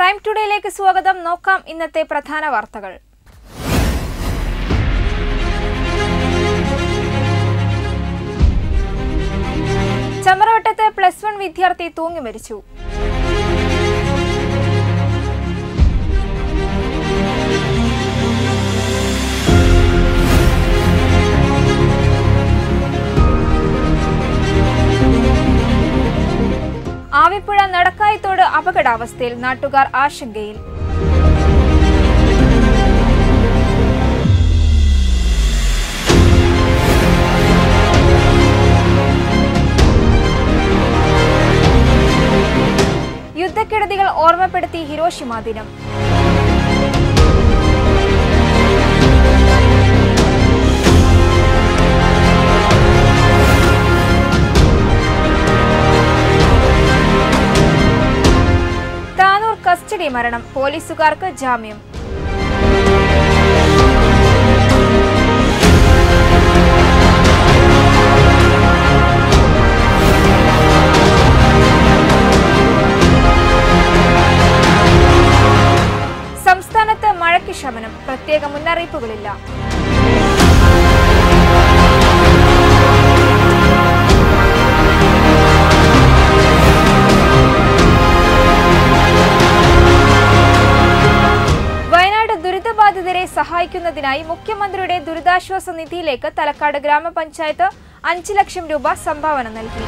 prime ടുഡേയിലേക്ക് സ്വാഗതം നോക്കാം ഇന്നത്തെ പ്രധാന വാർത്തകൾ ചമറവട്ടത്ത് പ്ലസ് വൺ വിദ്യാർത്ഥി തൂങ്ങി മരിച്ചു ആവിപ്പുഴ നടക്കായത്തോട് അപകടാവസ്ഥയിൽ നാട്ടുകാർ ആശങ്കയിൽ യുദ്ധക്കെടുതികൾ ഓർമ്മപ്പെടുത്തി ഹിരോഷിമ ദിനം താനൂർ കസ്റ്റഡി മരണം പോലീസുകാർക്ക് ജാമ്യം സംസ്ഥാനത്ത് മഴയ്ക്ക് ശമനം പ്രത്യേക മുന്നറിയിപ്പുകളില്ല വയനാട് ദുരിതബാധിതരെ സഹായിക്കുന്നതിനായി മുഖ്യമന്ത്രിയുടെ ദുരിതാശ്വാസ നിധിയിലേക്ക് തലക്കാട് ഗ്രാമപഞ്ചായത്ത് അഞ്ച് ലക്ഷം രൂപ സംഭാവന നൽകി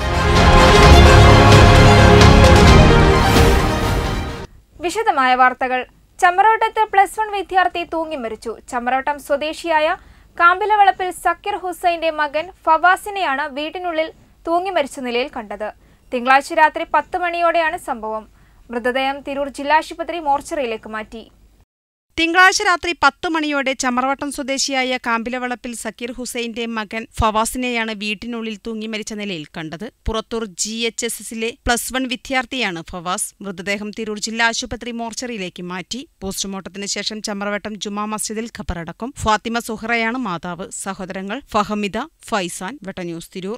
വിശദമായ വാർത്തകൾ ചമ്രവട്ടത്ത് പ്ലസ് വൺ വിദ്യാർത്ഥി തൂങ്ങി മരിച്ചു ചമ്രവട്ടം സ്വദേശിയായ കാമ്പിലവളപ്പിൽ സക്കീർ ഹുസൈന്റെ മകൻ ഫവാസിനെയാണ് വീട്ടിനുള്ളിൽ തൂങ്ങി മരിച്ച നിലയിൽ കണ്ടത് തിങ്കളാഴ്ച രാത്രി പത്ത് മണിയോടെയാണ് സംഭവം മൃതദേഹം തിരൂർ ജില്ലാശുപത്രി മോർച്ചറിയിലേക്ക് മാറ്റി തിങ്കളാഴ്ച രാത്രി പത്ത് മണിയോടെ ചമറവട്ടം സ്വദേശിയായ കാമ്പിലവളപ്പിൽ സക്കീർ ഹുസൈന്റെ മകൻ ഫവാസിനെയാണ് വീട്ടിനുള്ളിൽ തൂങ്ങി മരിച്ച നിലയിൽ കണ്ടത് പുറത്തൂർ ജി എച്ച് എസ് എസിലെ പ്ലസ് വൺ വിദ്യാർത്ഥിയാണ് ഫവാസ് മൃതദേഹം തിരൂർ ജില്ലാ ആശുപത്രി മോർച്ചറിയിലേക്ക് മാറ്റി പോസ്റ്റ്മോർട്ടത്തിന് ശേഷം ചമറവട്ടം ജുമാ മസ്ജിദിൽ ഖബറടക്കും ഫാത്തിമ സുഹറയാണ് മാതാവ് സഹോദരങ്ങൾ ഫഹമിദ ഫൈസാൻ വെട്ടന്യൂസ് തിരൂർ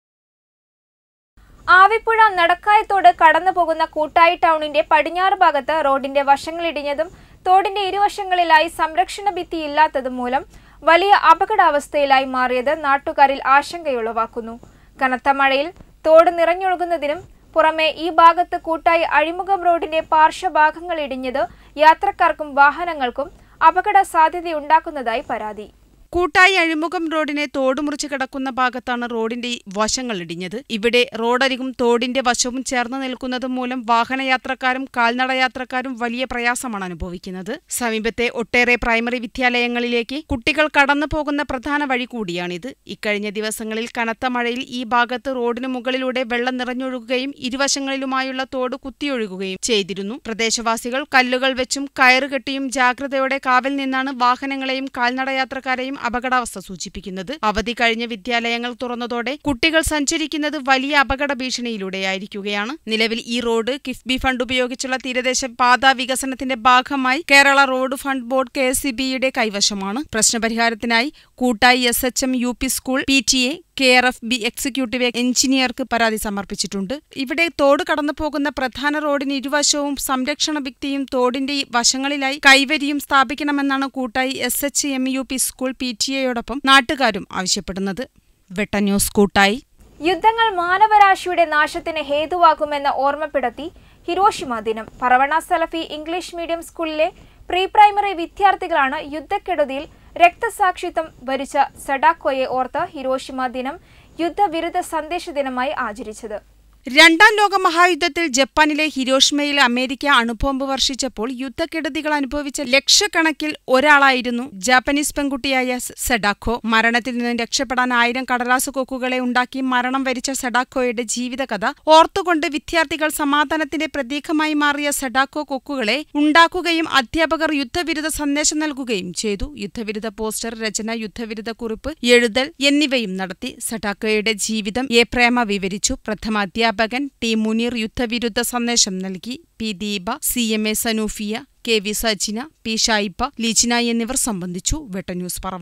ആവിപ്പുഴ നടക്കായത്തോട് കടന്നു പോകുന്ന കൂട്ടായി ടൗണിന്റെ പടിഞ്ഞാറ് ഭാഗത്ത് റോഡിന്റെ വശങ്ങളിടിഞ്ഞതും തോടിന്റെ ഇരുവശങ്ങളിലായി സംരക്ഷണ ഭിത്തി ഇല്ലാത്തതും മൂലം വലിയ അപകടാവസ്ഥയിലായി മാറിയത് നാട്ടുകാരിൽ ആശങ്കയുളവാക്കുന്നു കനത്ത മഴയിൽ തോട് നിറഞ്ഞൊഴുകുന്നതിനും പുറമെ ഈ ഭാഗത്ത് കൂട്ടായി അഴിമുഖം റോഡിന്റെ പാർശ്വഭാഗങ്ങൾ ഇടിഞ്ഞത് യാത്രക്കാർക്കും വാഹനങ്ങൾക്കും അപകട സാധ്യതയുണ്ടാക്കുന്നതായി പരാതി കൂട്ടായി അഴിമുഖം റോഡിനെ തോട് മുറിച്ച് കിടക്കുന്ന ഭാഗത്താണ് റോഡിന്റെ വശങ്ങൾ ഇടിഞ്ഞത് ഇവിടെ റോഡരികും തോടിന്റെ വശവും ചേർന്ന് നിൽക്കുന്നത് മൂലം വാഹനയാത്രക്കാരും കാൽനടയാത്രക്കാരും വലിയ പ്രയാസമാണ് അനുഭവിക്കുന്നത് സമീപത്തെ ഒട്ടേറെ പ്രൈമറി വിദ്യാലയങ്ങളിലേക്ക് കുട്ടികൾ കടന്നു പോകുന്ന പ്രധാന വഴി കൂടിയാണിത് ഇക്കഴിഞ്ഞ ദിവസങ്ങളിൽ കനത്ത മഴയിൽ ഈ ഭാഗത്ത് റോഡിന് മുകളിലൂടെ വെള്ളം നിറഞ്ഞൊഴുകുകയും ഇരുവശങ്ങളിലുമായുള്ള തോട് കുത്തിയൊഴുകുകയും ചെയ്തിരുന്നു പ്രദേശവാസികൾ കല്ലുകൾ വെച്ചും കയറുകെട്ടിയും ജാഗ്രതയോടെ കാവൽ നിന്നാണ് വാഹനങ്ങളെയും കാൽനടയാത്രക്കാരെയും അപകടാവസ്ഥ സൂചിപ്പിക്കുന്നത് അവധി കഴിഞ്ഞ വിദ്യാലയങ്ങൾ തുറന്നതോടെ കുട്ടികൾ സഞ്ചരിക്കുന്നത് വലിയ അപകട ഭീഷണിയിലൂടെയായിരിക്കുകയാണ് നിലവിൽ ഈ റോഡ് കിഫ്ബി ഫണ്ട് ഉപയോഗിച്ചുള്ള തീരദേശ പാത വികസനത്തിന്റെ ഭാഗമായി Kerala road fund board K S കൈവശമാണ് പ്രശ്നപരിഹാരത്തിനായി Koottayi S H M U P school P T A K R F B executive എഞ്ചിനീയർക്ക് പരാതി സമർപ്പിച്ചിട്ടുണ്ട് ഇവിടെ തോട് കടന്നു പോകുന്ന പ്രധാന റോഡിന് ഇരുവശവും സംരക്ഷണ ഭിത്തിയും തോടിന്റെ വശങ്ങളിലായി കൈവരിയും സ്ഥാപിക്കണമെന്നാണ് Koottayi S H M U P school P T എയോടൊപ്പം നാട്ടുകാരും ആവശ്യപ്പെടുന്നത് വെട്ട ന്യൂസ് കൂട്ടായി യുദ്ധങ്ങൾ മാനവരാശിയുടെ നാശത്തിന് ഹേതുവാകുമെന്ന് ഓർമ്മപ്പെടുത്തി ഹിരോഷിമ ദിനം പറവണ സലഫി ഇംഗ്ലീഷ് മീഡിയം സ്കൂളിലെ പ്രീ പ്രൈമറി വിദ്യാർത്ഥികളാണ് യുദ്ധക്കെടുതിയിൽ രക്തസാക്ഷിത്വം വരിച്ച സഡാക്കോയെ ഓർത്ത് ഹിരോഷിമ ദിനം യുദ്ധവിരുദ്ധ സന്ദേശ ദിനമായി ആചരിച്ചത് രണ്ടാം ലോക മഹായുദ്ധത്തിൽ ജപ്പാനിലെ ഹിരോഷിമയിൽ അമേരിക്ക അണുബോംബ് വർഷിച്ചപ്പോൾ യുദ്ധക്കെടുതികൾ അനുഭവിച്ച ലക്ഷക്കണക്കിൽ ഒരാളായിരുന്നു ജാപ്പനീസ് പെൺകുട്ടിയായ സ- സെഡാക്കോ മരണത്തിൽ നിന്ന് രക്ഷപ്പെടാൻ ആയിരം കടലാസ് കൊക്കുകളെ ഉണ്ടാക്കി മരണം വരിച്ച സെഡാക്കോയുടെ ജീവിതകഥ ഓർത്തുകൊണ്ട് വിദ്യാർത്ഥികൾ സമാധാനത്തിന്റെ പ്രതീകമായി മാറിയ സെഡാക്കോ കൊക്കുകളെ ഉണ്ടാക്കുകയും അധ്യാപകർ യുദ്ധവിരുദ്ധ സന്ദേശം നൽകുകയും ചെയ്തു യുദ്ധവിരുദ്ധ പോസ്റ്റർ രചന യുദ്ധവിരുദ്ധ കുറിപ്പ് എഴുതൽ എന്നിവയും നടത്തി സെഡാക്കോയുടെ ജീവിതം എ പ്രേമ വിവരിച്ചു പ്രഥമ അധ്യാപകൻ ടി മുനീർ യുദ്ധവിരുദ്ധ സന്ദേശം നൽകി P Deepa C M A Sanoofiya K V Sajina P Shaippa Leechina എന്നിവർ സംബന്ധിച്ചു വെട്ട ന്യൂസ് പറവണ്ണ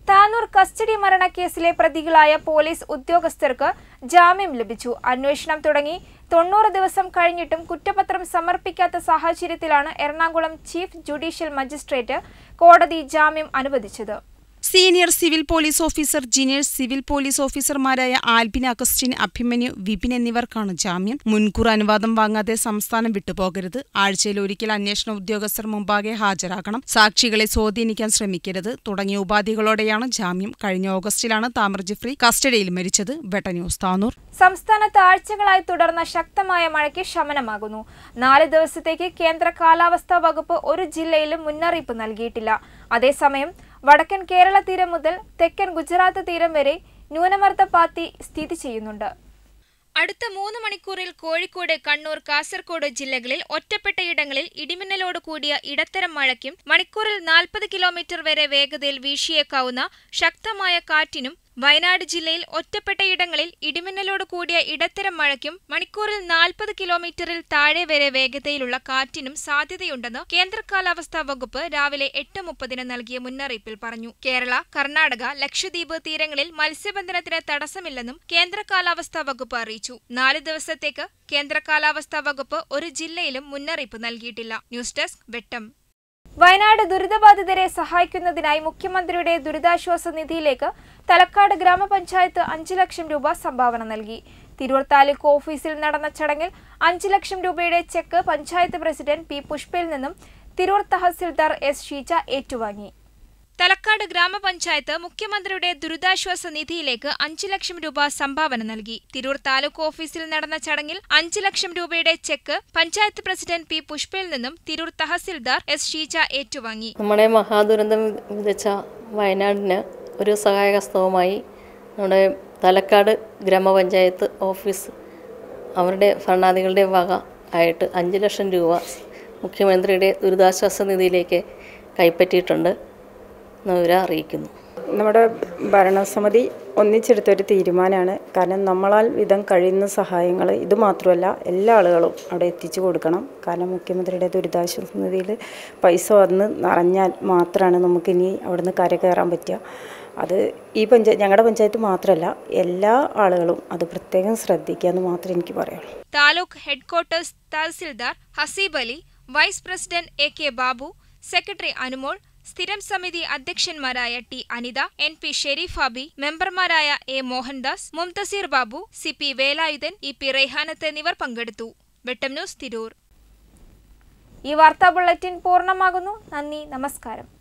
താനൂർ കസ്റ്റഡി മരണക്കേസിലെ പ്രതികളായ പോലീസ് ഉദ്യോഗസ്ഥർക്ക് ജാമ്യം ലഭിച്ചു അന്വേഷണം തുടങ്ങി തൊണ്ണൂറ് ദിവസം കഴിഞ്ഞിട്ടും കുറ്റപത്രം സമർപ്പിക്കാത്ത സാഹചര്യത്തിലാണ് എറണാകുളം ചീഫ് ജുഡീഷ്യൽ മജിസ്ട്രേറ്റ് കോടതി ജാമ്യം അനുവദിച്ചത് സീനിയർ സിവിൽ പോലീസ് ഓഫീസർ ജിനേഴ്സ് സിവിൽ പോലീസ് ഓഫീസർമാരായ ആൽബിൻ അഗസ്റ്റിൻ അഭിമന്യു വിപിൻ എന്നിവർക്കാണ് ജാമ്യം മുൻകൂർ അനുവാദം വാങ്ങാതെ സംസ്ഥാനം വിട്ടുപോകരുത് ആഴ്ചയിൽ ഒരിക്കൽ അന്വേഷണ ഉദ്യോഗസ്ഥർ മുമ്പാകെ ഹാജരാകണം സാക്ഷികളെ സ്വാധീനിക്കാൻ ശ്രമിക്കരുത് തുടങ്ങിയ ഉപാധികളോടെയാണ് ജാമ്യം കഴിഞ്ഞ ഓഗസ്റ്റിലാണ് താമർ ജിഫ്രി കസ്റ്റഡിയിൽ മരിച്ചത് വെട്ട ന്യൂസ് താനൂർ സംസ്ഥാനത്ത് ആഴ്ചകളായി തുടർന്ന ശക്തമായ മഴയ്ക്ക് ശമനമാകുന്നു നാല് ദിവസത്തേക്ക് കേന്ദ്ര കാലാവസ്ഥാ വകുപ്പ് ഒരു ജില്ലയിലും മുന്നറിയിപ്പ് നൽകിയിട്ടില്ല അതേസമയം വടക്കൻ കേരള തീരം മുതൽ തെക്കൻ ഗുജറാത്ത് തീരം വരെ ന്യൂനമർദ്ദപാത്തി സ്ഥിതി ചെയ്യുന്നുണ്ട് അടുത്ത മൂന്ന് മണിക്കൂറിൽ കോഴിക്കോട് കണ്ണൂർ കാസർഗോഡ് ജില്ലകളിൽ ഒറ്റപ്പെട്ടയിടങ്ങളിൽ ഇടിമിന്നലോട് കൂടിയ ഇടത്തരം മഴയ്ക്കും മണിക്കൂറിൽ നാൽപ്പത് കിലോമീറ്റർ വരെ വേഗതയിൽ വീശിയേക്കാവുന്ന ശക്തമായ കാറ്റിനും വയനാട് ജില്ലയിൽ ഒറ്റപ്പെട്ടയിടങ്ങളിൽ ഇടിമിന്നലോട് കൂടിയ ഇടത്തരം മഴയ്ക്കും മണിക്കൂറിൽ നാൽപ്പത് കിലോമീറ്ററിൽ താഴെ വരെ വേഗതയിലുള്ള കാറ്റിനും സാധ്യതയുണ്ടെന്ന് കേന്ദ്ര കാലാവസ്ഥാ വകുപ്പ് രാവിലെ എട്ട് മുപ്പതിന് നൽകിയ മുന്നറിയിപ്പിൽ പറഞ്ഞു കേരള കർണാടക ലക്ഷദ്വീപ് തീരങ്ങളിൽ മത്സ്യബന്ധനത്തിന് തടസ്സമില്ലെന്നും കേന്ദ്ര കാലാവസ്ഥാ വകുപ്പ് അറിയിച്ചു നാല് ദിവസത്തേക്ക് കേന്ദ്ര കാലാവസ്ഥാ വകുപ്പ് ഒരു ജില്ലയിലും മുന്നറിയിപ്പ് നൽകിയിട്ടില്ല ന്യൂസ് ഡെസ്ക് വെട്ടം വയനാട് ദുരിതബാധിതരെ സഹായിക്കുന്നതിനായി മുഖ്യമന്ത്രിയുടെ ദുരിതാശ്വാസ നിധിയിലേക്ക് തലക്കാട് ഗ്രാമപഞ്ചായത്ത് അഞ്ച് ലക്ഷം രൂപ സംഭാവന നൽകി തിരൂർ താലൂക്ക് ഓഫീസിൽ നടന്ന ചടങ്ങിൽ അഞ്ച് ലക്ഷം രൂപയുടെ ചെക്ക് പഞ്ചായത്ത് പ്രസിഡന്റ് പി പുഷ്പയിൽ നിന്നും തിരൂർ തഹസിൽദാർ എസ് ഷീജ ഏറ്റുവാങ്ങി തലക്കാട് ഗ്രാമപഞ്ചായത്ത് മുഖ്യമന്ത്രിയുടെ ദുരിതാശ്വാസ നിധിയിലേക്ക് അഞ്ച് ലക്ഷം രൂപ സംഭാവന നൽകി തിരൂർ താലൂക്ക് ഓഫീസിൽ നടന്ന ചടങ്ങിൽ അഞ്ച് ലക്ഷം രൂപയുടെ ചെക്ക് പഞ്ചായത്ത് പ്രസിഡന്റ് പി പുഷ്പയിൽ നിന്നും തിരൂർ തഹസിൽദാർ എസ് ഷീജ ഏറ്റുവാങ്ങി നമ്മുടെ മഹാദുരന്തം വിതച്ച വയനാടിന് ഒരു സഹായഹസ്തവുമായി നമ്മുടെ തലക്കാട് ഗ്രാമപഞ്ചായത്ത് ഓഫീസ് അവരുടെ ഭരണാധികളുടെ വക ആയിട്ട് അഞ്ച് ലക്ഷം രൂപ മുഖ്യമന്ത്രിയുടെ ദുരിതാശ്വാസ നിധിയിലേക്ക് കൈപ്പറ്റിയിട്ടുണ്ട് എന്ന് ഇവരെ അറിയിക്കുന്നു നമ്മുടെ ഭരണസമിതി ഒന്നിച്ചെടുത്തൊരു തീരുമാനമാണ് കാരണം നമ്മളാൽ വിധം കഴിയുന്ന സഹായങ്ങൾ ഇത് മാത്രമല്ല എല്ലാ ആളുകളും അവിടെ എത്തിച്ചു കൊടുക്കണം കാരണം മുഖ്യമന്ത്രിയുടെ ദുരിതാശ്വാസ നിധിയിൽ പൈസ വന്ന് നിറഞ്ഞാൽ മാത്രമാണ് നമുക്കിനി അവിടുന്ന് കര കയറാൻ പറ്റുക അത് ഈ പഞ്ചായത്ത് ഞങ്ങളുടെ പഞ്ചായത്ത് മാത്രമല്ല എല്ലാ ആളുകളും അത് പ്രത്യേകം ശ്രദ്ധിക്കുക എന്ന് മാത്രമേ എനിക്ക് പറയുള്ളൂ taluk headquarters tahsildar Haseeb Ali vice president A K Babu secretary Anumol സ്ഥിരം സമിതി അധ്യക്ഷന്മാരായ T Anitha N P Sharif Habi മെമ്പർമാരായ A Mohandas Mumthaseer Babu C P Velayudhan E P Raihanath എന്നിവർ പങ്കെടുത്തു വെട്ടം ന്യൂസ് തിരൂർ ഈ വാർത്താ ബുള്ളറ്റിൻ പൂർണ്ണമാകുന്നു നന്ദി നമസ്കാരം